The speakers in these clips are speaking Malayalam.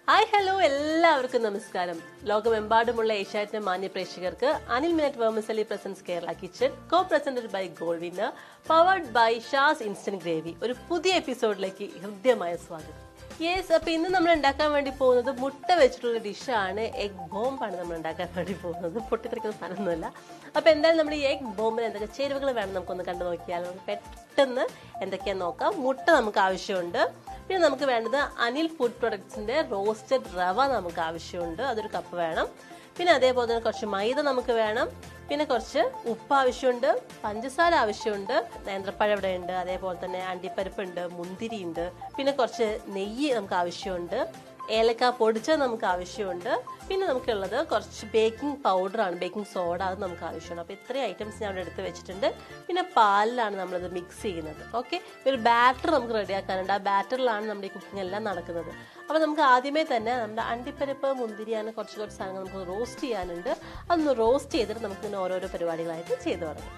ഹായ് ഹലോ എല്ലാവർക്കും നമസ്കാരം ലോകമെമ്പാടുമുള്ള ഏഷ്യാറ്റിന്റെ മാന്യ പ്രേക്ഷകർക്ക് Anil minute vermicelli presents Kerala kitchen co presented by Gold Winner powered by Shas instant gravy ഒരു പുതിയ എപ്പിസോഡിലേക്ക് ഹൃദ്യമായ സ്വാഗതം യെസ് അപ്പൊ ഇന്ന് നമ്മൾ ഉണ്ടാക്കാൻ വേണ്ടി പോകുന്നത് മുട്ട വെച്ചിട്ടുള്ള ഡിഷാണ് എഗ് ബോംബാണ് നമ്മൾ ഉണ്ടാക്കാൻ വേണ്ടി പോകുന്നത് പൊട്ടിത്തെറിക്കുന്ന സാധനമൊന്നുമല്ല അപ്പൊ എന്തായാലും നമ്മൾ ഈ എഗ് ബോംബിന് എന്തൊക്കെ ചേരുവകൾ വേണം നമുക്കൊന്ന് കണ്ടു നോക്കിയാൽ നമുക്ക് പെട്ടെന്ന് എന്തൊക്കെയാന്ന് നോക്കാം മുട്ട നമുക്ക് ആവശ്യമുണ്ട് പിന്നെ നമുക്ക് വേണ്ടത് അനിൽ ഫുഡ് പ്രൊഡക്ട്സിന്റെ റോസ്റ്റഡ് റവ നമുക്ക് ആവശ്യമുണ്ട് അതൊരു കപ്പ് വേണം പിന്നെ അതേപോലെ തന്നെ കുറച്ച് മൈദ നമുക്ക് വേണം പിന്നെ കുറച്ച് ഉപ്പ് ആവശ്യമുണ്ട് പഞ്ചസാര ആവശ്യമുണ്ട് നേന്ത്രപ്പഴം ഇവിടെ ഉണ്ട് അതേപോലെ തന്നെ അണ്ടിപ്പരിപ്പുണ്ട് മുന്തിരി ഉണ്ട് പിന്നെ കുറച്ച് നെയ്യ് നമുക്ക് ആവശ്യമുണ്ട് ഏലക്ക പൊടിച്ചത് നമുക്ക് ആവശ്യമുണ്ട് പിന്നെ നമുക്കുള്ളത് കുറച്ച് ബേക്കിംഗ് പൗഡറാണ് ബേക്കിംഗ് സോഡ അത് നമുക്ക് ആവശ്യമുണ്ട് അപ്പോൾ ഇത്രയും ഐറ്റംസ് ഞാൻ അവിടെ എടുത്ത് വെച്ചിട്ടുണ്ട് പിന്നെ പാലിലാണ് നമ്മളത് മിക്സ് ചെയ്യുന്നത് ഓക്കെ ഒരു ബാറ്റർ നമുക്ക് റെഡിയാക്കാനുണ്ട് ആ ബാറ്ററിലാണ് നമ്മുടെ ഈ കുക്കിംഗ് എല്ലാം നടക്കുന്നത് അപ്പോൾ നമുക്ക് ആദ്യമേ തന്നെ നമ്മുടെ അണ്ടിപ്പരിപ്പ് മുന്തിരി അങ്ങനെ കുറച്ച് കുറച്ച് സാധനങ്ങൾ നമുക്ക് റോസ്റ്റ് ചെയ്യാനുണ്ട് അതൊന്ന് റോസ്റ്റ് ചെയ്തിട്ട് നമുക്ക് ഇങ്ങനെ ഓരോരോ പരിപാടികളായിട്ട് ചെയ്തു തുടങ്ങാം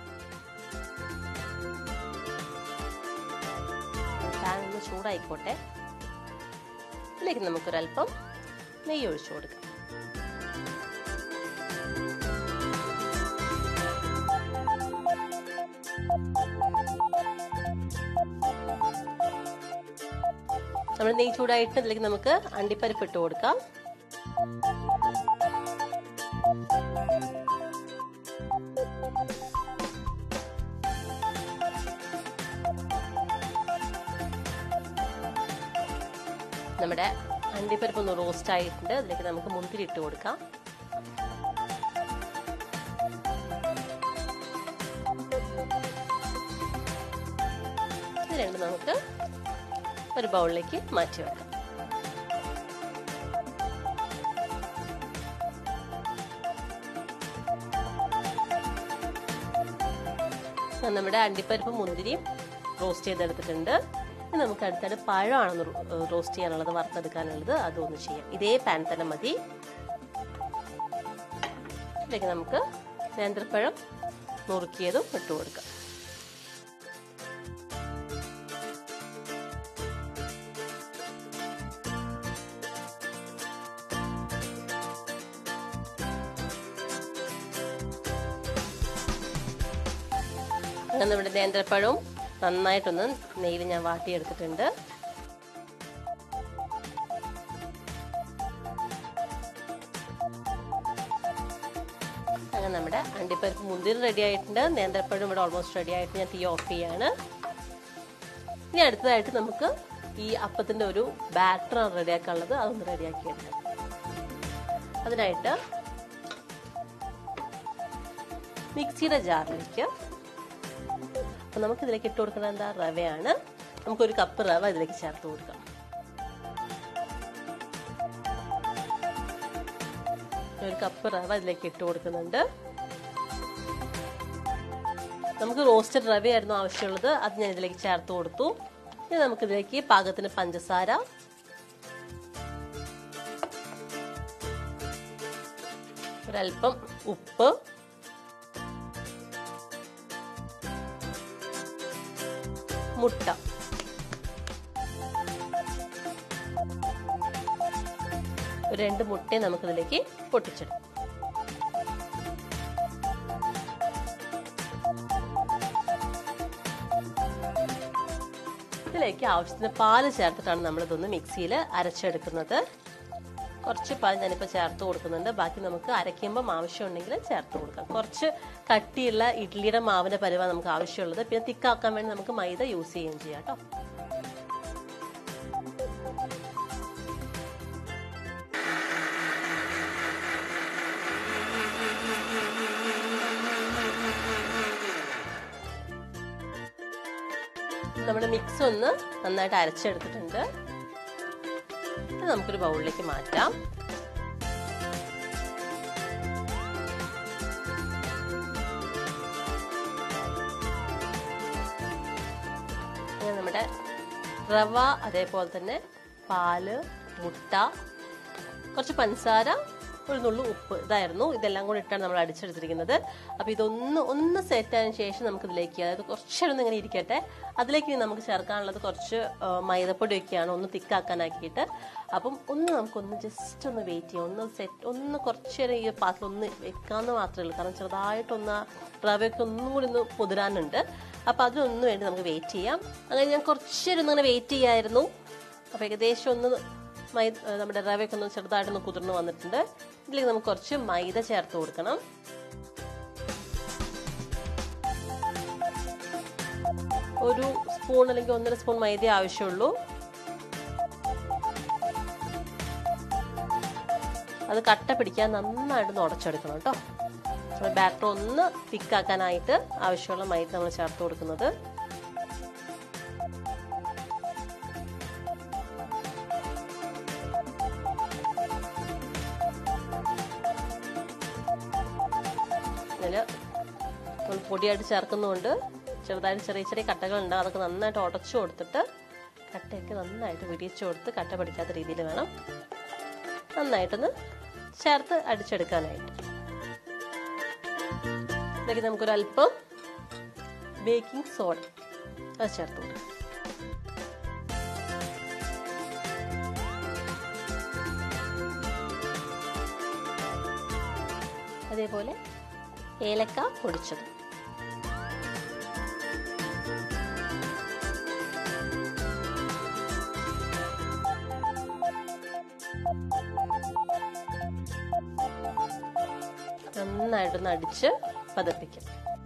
പാൻ ഒന്ന് ചൂടായിക്കോട്ടെ ഇതിലേക്ക് നമുക്കൊരല്പം നെയ്യ് ഒഴിച്ചു കൊടുക്കാം നമ്മൾ നെയ്യ് ചൂടായിട്ട് ഇതിലേക്ക് നമുക്ക് അണ്ടിപ്പരിപ്പ് ഇട്ട് കൊടുക്കാം നമ്മുടെ അണ്ടിപ്പരിപ്പ് ഒന്ന് റോസ്റ്റ് ആയിട്ടുണ്ട് അതിലേക്ക് നമുക്ക് മുന്തിരി ഇട്ട് കൊടുക്കാം ഇത് രണ്ടും നമുക്ക് ഒരു ബൗളിലേക്ക് മാറ്റി വെക്കാം നമ്മുടെ അണ്ടിപ്പരിപ്പ് മുന്തിരിയും റോസ്റ്റ് ചെയ്തെടുത്തിട്ടുണ്ട് ഇനി നമുക്ക് അടുത്തായിട്ട് പഴമാണ് റോസ്റ്റ് ചെയ്യാനുള്ളത് വറുത്തെടുക്കാനുള്ളത് അതൊന്ന് ചെയ്യാം ഇതേ പാൻ തന്നെ മതി ഇതിലേക്ക് നമുക്ക് നേന്ത്രപ്പഴം നുറുക്കിയതും ഇട്ട് കൊടുക്കാം അങ്ങനെ നമ്മുടെ നേന്ത്രപ്പഴവും നന്നായിട്ടൊന്ന് നെയ്യിൽ ഞാൻ വാട്ടിയെടുത്തിട്ടുണ്ട് അങ്ങനെ നമ്മുടെ അണ്ടിപ്പരിപ്പ് മുന്തിരി റെഡി ആയിട്ടുണ്ട് നേന്ത്രപ്പഴം ഇവിടെ ഓൾമോസ്റ്റ് റെഡി ആയിട്ട് ഞാൻ തീ ഓഫ് ചെയ്യാണ് ഇനി അടുത്തതായിട്ട് നമുക്ക് ഈ അപ്പത്തിന്റെ ഒരു ബാറ്റർ റെഡിയാക്കാനുള്ളത് അതൊന്ന് റെഡിയാക്കി എടുക്കാം അതിനായിട്ട് മിക്സിയുടെ ജാറിലേക്ക് അപ്പൊ നമുക്ക് ഇതിലേക്ക് ഇട്ട് കൊടുക്കുന്നത് എന്താ റവയാണ് നമുക്കൊരു കപ്പ് റവ ഇതിലേക്ക് ചേർത്ത് കൊടുക്കാം ഒരു കപ്പ് റവ ഇതിലേക്ക് ഇട്ട് കൊടുക്കുന്നുണ്ട് നമുക്ക് റോസ്റ്റഡ് റവയായിരുന്നു ആവശ്യമുള്ളത് അത് ഞാൻ ഇതിലേക്ക് ചേർത്ത് കൊടുത്തു ഇനി നമുക്കിതിലേക്ക് പാകത്തിന് പഞ്ചസാര ഒരല്പം ഉപ്പ് മുട്ട ഒരു രണ്ട് മുട്ടയും നമുക്കിതിലേക്ക് പൊട്ടിച്ചിടാം ഇതിലേക്ക് ആവശ്യത്തിന് പാല് ചേർത്തിട്ടാണ് നമ്മളിതൊന്ന് മിക്സിയിൽ അരച്ചെടുക്കുന്നത് കുറച്ച് പാൽ ഞാനിപ്പോൾ ചേർത്ത് കൊടുക്കുന്നുണ്ട് ബാക്കി നമുക്ക് അരയ്ക്കുമ്പം ആവശ്യമുണ്ടെങ്കിൽ ചേർത്ത് കൊടുക്കാം കുറച്ച് കട്ടിയുള്ള ഇഡ്ഡലിയുടെ മാവിന്റെ പരുവ നമുക്ക് ആവശ്യമുള്ളത് പിന്നെ തിക്കാക്കാൻ വേണ്ടി നമുക്ക് മൈദ യൂസ് ചെയ്യുകയും ചെയ്യാം കേട്ടോ നമ്മുടെ മിക്സ് ഒന്ന് നന്നായിട്ട് അരച്ചെടുത്തിട്ടുണ്ട് ഇത് നമുക്കൊരു ബൗളിലേക്ക് മാറ്റാം നമ്മുടെ റവ അതേപോലെ തന്നെ പാല് മുട്ട കുറച്ച് പഞ്ചസാര ഒരു നുള്ളു ഉപ്പ് ഇതായിരുന്നു ഇതെല്ലാം കൂടി ഇട്ടാണ് നമ്മൾ അടിച്ചെടുത്തിരിക്കുന്നത് അപ്പോൾ ഇതൊന്ന് ഒന്ന് സെറ്റ് ആയതിനു ശേഷം നമുക്ക് ഇതിലേക്ക് അതായത് കുറച്ചൊന്ന് ഇങ്ങനെ ഇരിക്കട്ടെ അതിലേക്ക് ഇനി നമുക്ക് ചേർക്കാനുള്ളത് കുറച്ച് ആ, മൈദപ്പൊടിയൊക്കെയാണ് ഒന്ന് തിക്കാക്കാനാക്കിയിട്ട് അപ്പം ഒന്ന് നമുക്കൊന്ന് ജസ്റ്റ് ഒന്ന് വെയിറ്റ് ചെയ്യാം ഒന്ന് സെറ്റ് ഒന്ന് കുറച്ച് നേരം ഈ പാത്രം ഒന്ന് വെക്കാമെന്ന് മാത്രമേ ഉള്ളൂ കാരണം ചെറുതായിട്ടൊന്ന് ആ റവയൊക്കെ ഒന്നും കൂടി ഒന്ന് പൊതിരാനുണ്ട് അപ്പോൾ അതിനൊന്നും വേണ്ടി നമുക്ക് വെയിറ്റ് ചെയ്യാം അങ്ങനെ ഞാൻ കുറച്ച് നേരം ഒന്ന് അങ്ങനെ വെയിറ്റ് ചെയ്യായിരുന്നു അപ്പോൾ ഏകദേശം ഒന്ന് മൈ നമ്മുടെ റവയൊക്കെ ഒന്ന് ചെറുതായിട്ടൊന്ന് കുതിർന്ന് വന്നിട്ടുണ്ട് ഇതിലേക്ക് നമുക്ക് കുറച്ച് മൈദ ചേർത്ത് കൊടുക്കണം ഒരു സ്പൂൺ അല്ലെങ്കിൽ ഒന്നര സ്പൂൺ മൈദ ആവശ്യമുള്ളൂ അത് കട്ട പിടിക്കാൻ നന്നായിട്ട് ഉടച്ചെടുക്കണം കേട്ടോ നമ്മുടെ ബാറ്റർ ഒന്ന് തിക്കാക്കാനായിട്ട് ആവശ്യമുള്ള മൈദ നമ്മൾ ചേർത്ത് കൊടുക്കുന്നത് ഇതിൽ നമ്മൾ പൊടിയായിട്ട് ചേർക്കുന്നതുകൊണ്ട് ചെറുതായിട്ട് ചെറിയ ചെറിയ കട്ടകളുണ്ട് അതൊക്കെ നന്നായിട്ട് ഉടച്ചു കൊടുത്തിട്ട് കട്ടയൊക്കെ നന്നായിട്ട് വിരിച്ചു കൊടുത്ത് കട്ട പിടിക്കാത്ത രീതിയിൽ വേണം നന്നായിട്ടൊന്ന് ചേർത്ത് അടിച്ചെടുക്കാനായിട്ട് ഇതിലേക്ക് നമുക്കൊരല്പം ബേക്കിംഗ് സോഡ അത് ചേർത്ത് കൊടുക്കാം അതേപോലെ ഏലക്ക പൊടിച്ചത് നന്നായിട്ടൊന്ന് അടിച്ച് പതപ്പിക്കും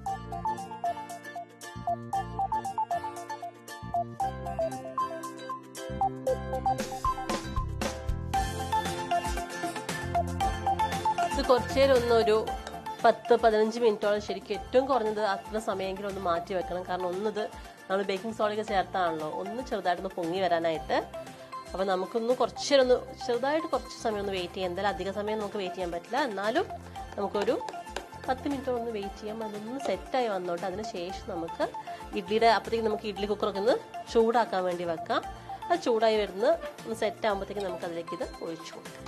ഇത് കുറച്ചു നേരം ഒന്നൊരു പത്ത് പതിനഞ്ച് മിനിറ്റോളം ശരിക്കും ഏറ്റവും കുറഞ്ഞത് അത്ര സമയമെങ്കിലും ഒന്ന് മാറ്റി വെക്കണം കാരണം ഒന്നത് നമ്മൾ ബേക്കിംഗ് സോഡയൊക്കെ ചേർത്താണല്ലോ ഒന്ന് ചെറുതായിട്ടൊന്ന് പൊങ്ങി വരാനായിട്ട് അപ്പോൾ നമുക്കൊന്ന് കുറച്ച് നേരം ഒന്ന് ചെറുതായിട്ട് കുറച്ച് സമയം ഒന്ന് വെയിറ്റ് ചെയ്യാം എന്തായാലും അധിക സമയം നമുക്ക് വെയിറ്റ് ചെയ്യാൻ പറ്റില്ല എന്നാലും നമുക്കൊരു പത്ത് മിനിറ്റ് ഒന്ന് വെയിറ്റ് ചെയ്യാം അതൊന്ന് സെറ്റായി വന്നോട്ട് അതിന് ശേഷം നമുക്ക് ഇഡ്ലിയുടെ അപ്പോഴത്തേക്ക് നമുക്ക് ഇഡ്ഡലി കുക്കറൊക്കെ ഒന്ന് ചൂടാക്കാൻ വേണ്ടി വെക്കാം അത് ചൂടായി വരുന്ന ഒന്ന് സെറ്റ് ആകുമ്പോഴത്തേക്ക് നമുക്ക് അതിലേക്ക് ഇത് ഒഴിച്ചു കൊടുക്കാം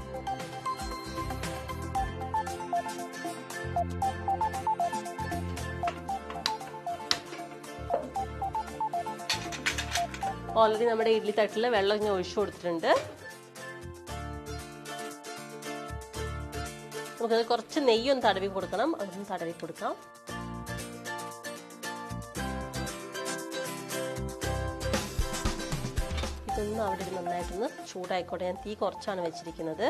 ഓൾറെഡി നമ്മുടെ ഇഡ്ലി തട്ടിൽ വെള്ളം ഇങ്ങനെ ഒഴിച്ചു കൊടുത്തിട്ടുണ്ട് നമുക്കത് കുറച്ച് നെയ്യൊന്ന് തടവി കൊടുക്കണം അതൊന്ന് തടവി കൊടുക്കാം ഇതൊന്ന് അവിടെ ഇരുന്ന് നന്നായിട്ടൊന്ന് ചൂടായിക്കോട്ടെ ഞാൻ തീ കുറച്ചാണ് വെച്ചിരിക്കുന്നത്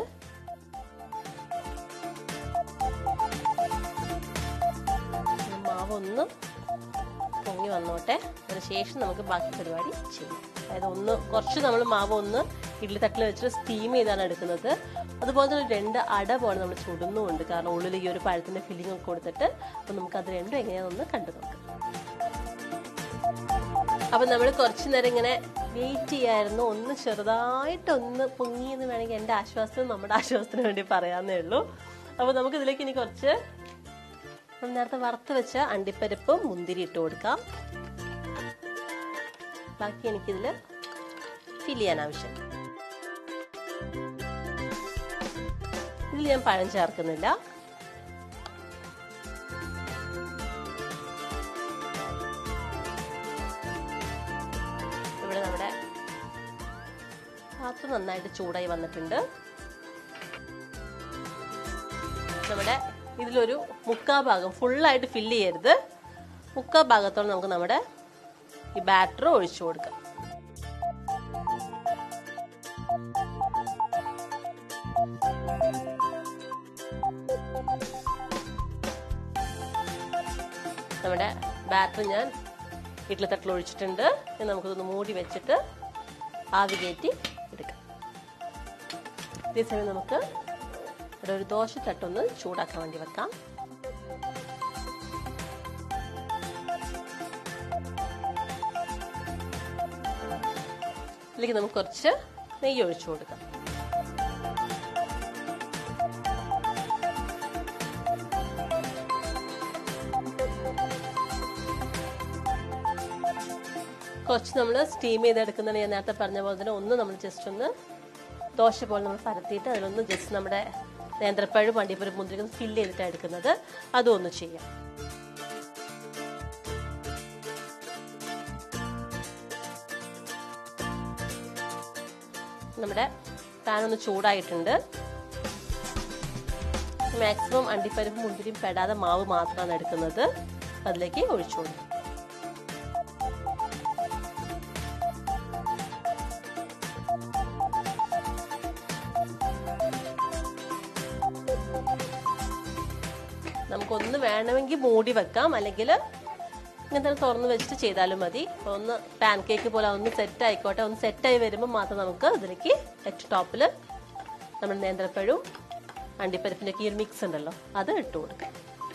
മാവ് ഒന്ന് പൊങ്ങി വന്നോട്ടെ അതിനുശേഷം നമുക്ക് ബാക്കി പരിപാടി ചെയ്യാം അതായത് ഒന്ന് കുറച്ച് നമ്മൾ മാവ് ഒന്ന് ഇഡ്ഡലി തട്ടിൽ വെച്ചിട്ട് സ്റ്റീം ചെയ്താണ് എടുക്കുന്നത് അതുപോലെ തന്നെ രണ്ട് അട പോലെ നമ്മൾ ചുടുന്നുമുണ്ട് കാരണം ഉള്ളിൽ ഈ ഒരു പഴത്തിന്റെ ഫില്ലിംഗ് ഒക്കെ കൊടുത്തിട്ട് അപ്പം നമുക്ക് അത് രണ്ടും എങ്ങനെയാണെന്ന് കണ്ടു നോക്കാം അപ്പം നമ്മൾ കുറച്ച് നേരം ഇങ്ങനെ വെയിറ്റ് ചെയ്യായിരുന്നു ഒന്ന് ചെറുതായിട്ട് ഒന്ന് പൊങ്ങി എന്ന് വേണമെങ്കിൽ എൻ്റെ ആശ്വാസത്തിന് നമ്മുടെ ആശ്വാസത്തിന് വേണ്ടി പറയാമെന്നേ ഉള്ളൂ അപ്പോൾ നമുക്ക് ഇതിലേക്ക് ഇനി കുറച്ച് നമ്മൾ നേരത്തെ വറുത്ത് വെച്ച അണ്ടിപ്പരിപ്പും മുന്തിരി ഇട്ട് കൊടുക്കാം ബാക്കി എനിക്കിതിൽ ഫിൽ ചെയ്യാൻ ആവശ്യം ഇതിൽ ഞാൻ പഴം ചേർക്കുന്നില്ല ഇവിടെ നമ്മുടെ പാത്രം നന്നായിട്ട് ചൂടായി വന്നിട്ടുണ്ട് നമ്മുടെ ഇതിലൊരു മുക്കാ ഭാഗം ഫുള്ളായിട്ട് ഫില്ല് ചെയ്യരുത് മുക്കാ ഭാഗത്തോളം നമുക്ക് നമ്മുടെ ഈ ബാറ്റർ ഒഴിച്ചു കൊടുക്കാം നമ്മുടെ ബാറ്റർ ഞാൻ ഇഡ്ഡലി തട്ടിൽ ഒഴിച്ചിട്ടുണ്ട് ഇനി നമുക്കിതൊന്ന് മൂടി വെച്ചിട്ട് ആവി കയറ്റി എടുക്കാം അതേസമയം നമുക്ക് ഇവിടെ ഒരു ദോശ തട്ടൊന്ന് ചൂടാക്കാൻ വേണ്ടി വെക്കാം ഇതിലേക്ക് നമുക്ക് കുറച്ച് നെയ്യ് ഒഴിച്ചു കൊടുക്കാം കുറച്ച് നമ്മൾ സ്റ്റീം ചെയ്തെടുക്കുന്നതാണ് ഞാൻ നേരത്തെ പറഞ്ഞ പോലെ തന്നെ ഒന്ന് നമ്മൾ ജസ്റ്റ് ഒന്ന് ദോശ പോലെ നമ്മൾ പരത്തിയിട്ട് അതിലൊന്ന് ജസ്റ്റ് നമ്മുടെ നേന്ത്രപ്പഴം അണ്ടിപ്പഴം മുന്തിരിക്കും ഫില്ല് ചെയ്തിട്ടാണ് എടുക്കുന്നത് അതും ഒന്ന് ചെയ്യാം നമ്മുടെ പാൻ ഒന്ന് ചൂടായിട്ടുണ്ട് മാക്സിമം അണ്ടിപ്പരിപ്പും മുന്തിരിയും പെടാതെ മാവ് മാത്രമാണ് എടുക്കുന്നത് അതിലേക്ക് ഒഴിച്ചു കൊടുക്കും നമുക്കൊന്ന് വേണമെങ്കിൽ മൂടി വെക്കാം അല്ലെങ്കിൽ ഇങ്ങനത്തെ തുറന്ന് വെച്ചിട്ട് ചെയ്താലും മതി ഒന്ന് പാൻ കേക്ക് പോലെ ഒന്ന് സെറ്റ് ആയിക്കോട്ടെ ഒന്ന് സെറ്റായി വരുമ്പോൾ മാത്രം നമുക്ക് ഇതിലേക്ക് ഏറ്റവും ടോപ്പിൽ നമ്മുടെ നേന്ത്രപ്പഴവും അണ്ടിപ്പരിപ്പിൻ്റെ ഈ ഒരു മിക്സ് ഉണ്ടല്ലോ അത് ഇട്ട് കൊടുക്കാം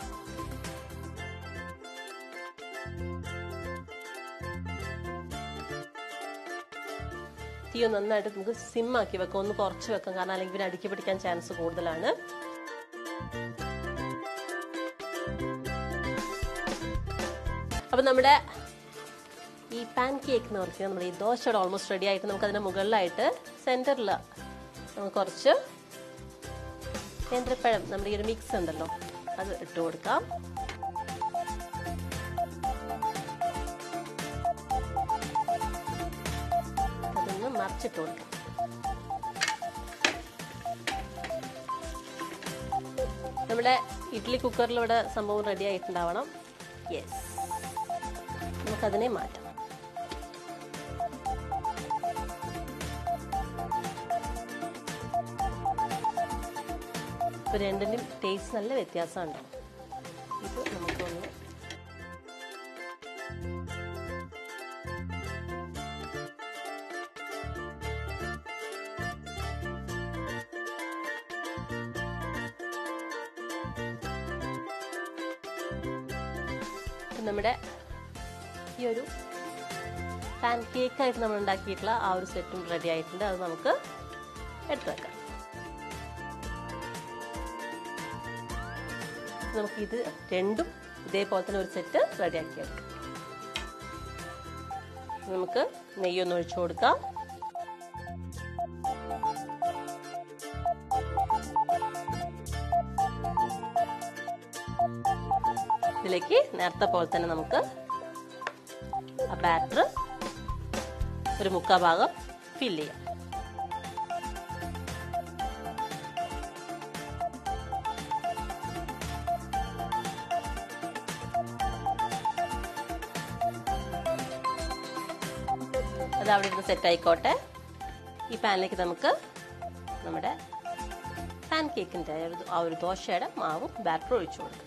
തീ ഒന്ന് നന്നായിട്ട് നമുക്ക് സിം ആക്കി വെക്കാം ഒന്ന് കുറച്ച് വെക്കാം കാരണം അല്ലെങ്കിൽ പിന്നെ അടുക്കി പിടിക്കാൻ ചാൻസ് കൂടുതലാണ് അപ്പൊ നമ്മുടെ ഈ പാൻ കേക്ക് എന്ന് പറഞ്ഞാൽ നമ്മുടെ ഈ ദോശയുടെ ഓൾമോസ്റ്റ് റെഡി ആയിട്ട് നമുക്ക് അതിന്റെ മുകളിലായിട്ട് സെന്ററിൽ നമുക്ക് കുറച്ച് നേന്ത്രപ്പഴം നമ്മുടെ ഈ ഒരു മിക്സ് ഉണ്ടല്ലോ അത് ഇട്ട് കൊടുക്കാം അതൊന്ന് മറിച്ചിട്ട് കൊടുക്കാം നമ്മുടെ ഇഡ്ഡലി കുക്കറിൽ ഇവിടെ സംഭവം റെഡി ആയിട്ടുണ്ടാവണം യെസ് നമുക്കതിനെ മാറ്റാം ഇപ്പൊ രണ്ടിന്റെയും ടേസ്റ്റ് നല്ല വ്യത്യാസമുണ്ട് ഇത് നമുക്കൊന്ന് നമ്മുടെ ഈ ഒരു പാൻ കേക്കായിട്ട് നമ്മൾ ഉണ്ടാക്കിയിട്ടുള്ള ആ ഒരു സെറ്റും റെഡി ആയിട്ടുണ്ട് അത് നമുക്ക് എടുത്തു വെക്കാം നമുക്ക് ഇത് രണ്ടും ഇതേപോലെ തന്നെ ഒരു സെറ്റ് റെഡിയാക്കി എടുക്കാം നമുക്ക് നെയ്യൊന്ന് ഒഴിച്ചു കൊടുക്കാം ഇതിലേക്ക് നേരത്തെ പോലെ തന്നെ നമുക്ക് ആ ബാറ്റർ ഒരു മുക്കാ ഭാഗം ഫില്ല് ചെയ്യാം അത് അവിടെ ഇരുന്ന് സെറ്റ് ആയിക്കോട്ടെ ഈ പാനിലേക്ക് നമുക്ക് നമ്മുടെ പാൻ കേക്കിൻ്റെ ആ ഒരു ദോശയുടെ മാവും ബാറ്റർ ഒഴിച്ചു കൊടുക്കാം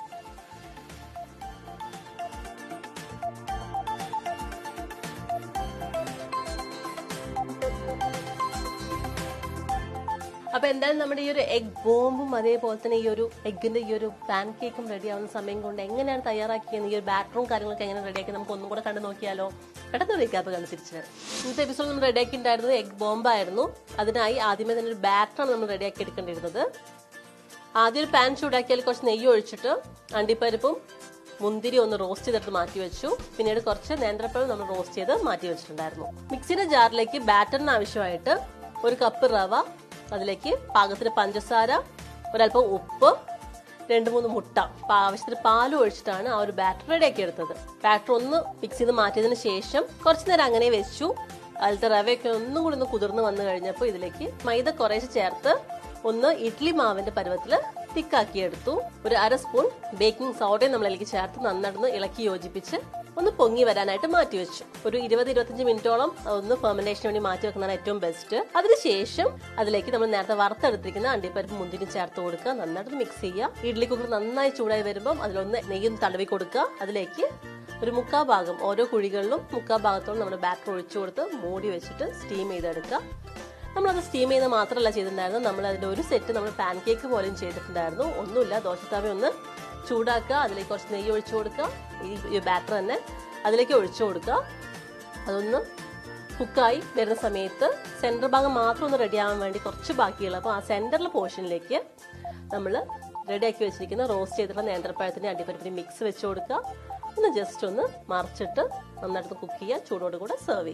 അപ്പൊ എന്തായാലും നമ്മുടെ ഈ ഒരു എഗ് ബോംബും അതേപോലെ തന്നെ ഈ ഒരു എഗിന്റെ ഈ ഒരു പാൻ കേക്കും റെഡി ആവുന്ന സമയം കൊണ്ട് എങ്ങനെയാണ് തയ്യാറാക്കിയത് ഈ ഒരു ബാറ്ററും കാര്യങ്ങളൊക്കെ എങ്ങനെ റെഡിയാക്കി നമുക്ക് ഒന്നും കൂടെ കണ്ടു നോക്കിയാലോ പെട്ടെന്ന് റീക്കാപ്പ് കണ്ട് തിരിച്ചു വരാം ഇന്നത്തെ എപ്പിസോഡ് നമ്മൾ റെഡിയാക്കി ഉണ്ടായിരുന്നത് എഗ് ബോംബായിരുന്നു അതിനായി ആദ്യമേ തന്നെ ഒരു ബാറ്ററാണ് നമ്മൾ റെഡിയാക്കി എടുക്കേണ്ടിയിരുന്നത് ആദ്യം ഒരു പാൻ ചൂടാക്കിയാൽ കുറച്ച് നെയ്യ് ഒഴിച്ചിട്ട് അണ്ടിപ്പരിപ്പും മുന്തിരി ഒന്ന് റോസ്റ്റ് ചെയ്തിട്ട് മാറ്റി വെച്ചു പിന്നീട് കുറച്ച് നേന്ത്രപ്പഴം നമ്മൾ റോസ്റ്റ് ചെയ്ത് മാറ്റി വെച്ചിട്ടുണ്ടായിരുന്നു മിക്സിയുടെ ജാറിലേക്ക് ബാറ്ററിന് ആവശ്യമായിട്ട് ഒരു കപ്പ് റവ അതിലേക്ക് പാകത്തിന് പഞ്ചസാര ഒരല്പം ഉപ്പ് രണ്ട് മൂന്ന് മുട്ട പാ- ആവശ്യത്തിന് പാലും ഒഴിച്ചിട്ടാണ് ആ ഒരു ബാറ്റർ റെഡിയാക്കി എടുത്തത് ബാറ്റർ ഒന്ന് മിക്സ് ചെയ്ത് മാറ്റിയതിന് ശേഷം കുറച്ചു നേരം അങ്ങനെ വെച്ചു അതിലത്തെ റവയൊക്കെ ഒന്നും കൂടി ഒന്ന് കുതിർന്ന് വന്നു കഴിഞ്ഞപ്പോൾ ഇതിലേക്ക് മൈദ കുറേശ്ശെ ചേർത്ത് ഒന്ന് ഇഡ്ലി മാവിന്റെ പരുവത്തില് തിക്കാക്കി എടുത്തു ഒരു അര സ്പൂൺ ബേക്കിംഗ് സോഡയും നമ്മൾ അതിലേക്ക് ചേർത്ത് നന്നായിട്ടൊന്ന് ഇളക്കി യോജിപ്പിച്ച് ഒന്ന് പൊങ്ങി വരാനായിട്ട് മാറ്റി വെച്ചു ഒരു ഇരുപത് ഇരുപത്തഞ്ച് മിനിറ്റോളം ഒന്ന് ഫെർമിനേഷന് വേണ്ടി മാറ്റി വെക്കുന്നതാണ് ഏറ്റവും ബെസ്റ്റ് അതിനുശേഷം അതിലേക്ക് നമ്മൾ നേരത്തെ വറുത്തെടുത്തിരിക്കുന്ന അണ്ടിപ്പരിപ്പ് മുന്തിരി ചേർത്ത് കൊടുക്കുക നന്നായിട്ട് മിക്സ് ചെയ്യുക ഇഡ്ലി കുക്കർ നന്നായി ചൂടായി വരുമ്പോൾ അതിലൊന്ന് നെയ്യും തടവി കൊടുക്കുക അതിലേക്ക് ഒരു മുക്കാ ഭാഗം ഓരോ കുഴികളിലും മുക്കാ ഭാഗത്തോളം നമ്മൾ ബാറ്റർ ഒഴിച്ചു കൊടുത്ത് മൂടി വെച്ചിട്ട് സ്റ്റീം ചെയ്തെടുക്കുക നമ്മളത് സ്റ്റീം ചെയ്യുന്നത് മാത്രമല്ല ചെയ്തിട്ടുണ്ടായിരുന്നു നമ്മൾ അതിന്റെ ഒരു സെറ്റ് നമ്മൾ പാൻ കേക്ക് പോലെയും ചെയ്തിട്ടുണ്ടായിരുന്നു ഒന്നുമില്ല ദോശത്താവി ഒന്ന് ചൂടാക്കുക അതിലേക്ക് കുറച്ച് നെയ്യ് ഒഴിച്ചു കൊടുക്കുക ഈ ബാറ്റർ തന്നെ അതിലേക്ക് ഒഴിച്ചു കൊടുക്കുക അതൊന്ന് കുക്കായി വരുന്ന സമയത്ത് സെൻറ്റർ ഭാഗം മാത്രം ഒന്ന് റെഡി ആവാൻ വേണ്ടി കുറച്ച് ബാക്കിയുള്ള അപ്പോൾ ആ സെൻറ്ററിലെ പോർഷനിലേക്ക് നമ്മൾ റെഡിയാക്കി വെച്ചിരിക്കുന്ന റോസ്റ്റ് ചെയ്തിട്ടുള്ള നേന്ത്രപ്പഴത്തിൻ്റെ അടിപ്പരിപ്പിൻ്റെ മിക്സ് വെച്ച് കൊടുക്കുക ഒന്ന് ജസ്റ്റ് ഒന്ന് മറിച്ചിട്ട് നന്നായിട്ട് കുക്ക് ചെയ്യുക ചൂടോട് കൂടെ സെർവ് ചെയ്യുക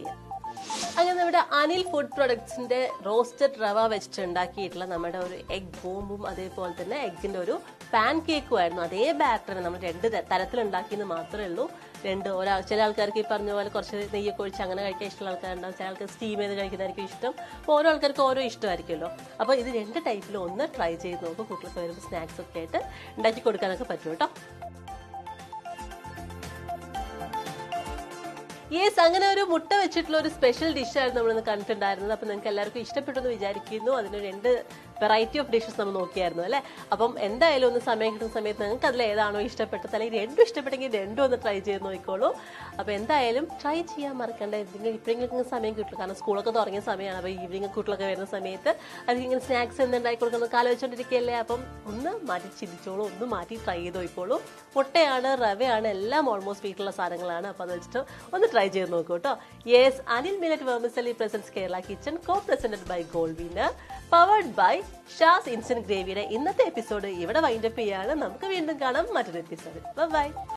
അങ്ങനെ നമ്മുടെ അനിൽ ഫുഡ് പ്രൊഡക്ട്സിന്റെ റോസ്റ്റഡ് റവ വെച്ചിട്ട് ഉണ്ടാക്കിയിട്ടുള്ള നമ്മുടെ ഒരു എഗ് ബോംബും അതേപോലെ തന്നെ എഗ്ഗിന്റെ ഒരു പാൻ കേക്കും ആയിരുന്നു അതേ ബാറ്റർ നമ്മൾ രണ്ട് ത- തരത്തിൽ ഉണ്ടാക്കിയെന്ന് മാത്രമേ ഉള്ളൂ രണ്ട് ഒരാൾ ചില ആൾക്കാർക്ക് ഈ പറഞ്ഞ പോലെ കുറച്ച് നെയ്യൊക്കെ ഒഴിച്ച് അങ്ങനെ കഴിക്കാൻ ഇഷ്ടമുള്ള ആൾക്കാരുണ്ടാവും ചില ആൾക്കാർ സ്റ്റീം ചെയ്ത് കഴിക്കുന്നതായിരിക്കും ഇഷ്ടം അപ്പോൾ ഓരോ ആൾക്കാർക്ക് ഓരോ ഇഷ്ടമായിരിക്കുമല്ലോ അപ്പോൾ ഇത് രണ്ട് ടൈപ്പിൽ ഒന്ന് ട്രൈ ചെയ്ത് നോക്കും കുട്ടികൾക്ക് വരുമ്പോൾ സ്നാക്സ് ഒക്കെ ആയിട്ട് ഉണ്ടാക്കി കൊടുക്കാനൊക്കെ പറ്റും കേട്ടോ യെസ് അങ്ങനെ ഒരു മുട്ട വെച്ചിട്ടുള്ള ഒരു സ്പെഷ്യൽ ഡിഷായിരുന്നു നമ്മളിന്ന് കണ്ടിട്ടുണ്ടായിരുന്നത് അപ്പം നിങ്ങൾക്ക് എല്ലാവർക്കും ഇഷ്ടപ്പെട്ടു എന്ന് വിചാരിക്കുന്നു അതിന് രണ്ട് വെറൈറ്റി ഓഫ് ഡിഷസ് നമ്മൾ നോക്കിയായിരുന്നു അല്ലേ അപ്പം എന്തായാലും ഒന്ന് സമയം കിട്ടുന്ന സമയത്ത് നിങ്ങൾക്ക് അതിൽ ഏതാണോ ഇഷ്ടപ്പെട്ടത് അല്ലെങ്കിൽ രണ്ടും ഇഷ്ടപ്പെട്ടെങ്കിൽ രണ്ടും ഒന്ന് ട്രൈ ചെയ്ത് നോക്കിക്കോളൂ അപ്പോൾ എന്തായാലും ട്രൈ ചെയ്യാൻ മറക്കണ്ട എന്തെങ്കിലും ഇപ്പോഴെങ്കിലും സമയം കിട്ടും കാരണം സ്കൂളൊക്കെ തുടങ്ങിയ സമയമാണ് അപ്പോൾ ഈവനിങ് കുട്ടികളൊക്കെ വരുന്ന സമയത്ത് അതിന് ഇങ്ങനെ സ്നാക്സ് എന്തുണ്ടാക്കി കൊടുക്കുന്നത് ആലോചിച്ചുകൊണ്ടിരിക്കുകയല്ലേ അപ്പം ഒന്ന് മാറ്റി ചിന്തിച്ചോളൂ ഒന്ന് മാറ്റി ട്രൈ ചെയ്ത് നോക്കിക്കോളൂ മുട്ടയാണ് റവയാണ് എല്ലാം ഓൾമോസ്റ്റ് വീട്ടിലുള്ള സാധനങ്ങളാണ് അപ്പോൾ അത് വെച്ചിട്ട് ഒന്ന് ട്രൈ ചെയ്ത് നോക്കൂ കേട്ടോ yes Anil minute vermicelli presents Kerala kitchen co presented by Gold Winner powered by Shas instant ഗ്രേവിയുടെ ഇന്നത്തെ എപ്പിസോഡ് ഇവിടെ വൈൻഡപ്പ് ചെയ്യാണ് നമുക്ക് വീണ്ടും കാണാം മറ്റൊരു എപ്പിസോഡ് ബൈ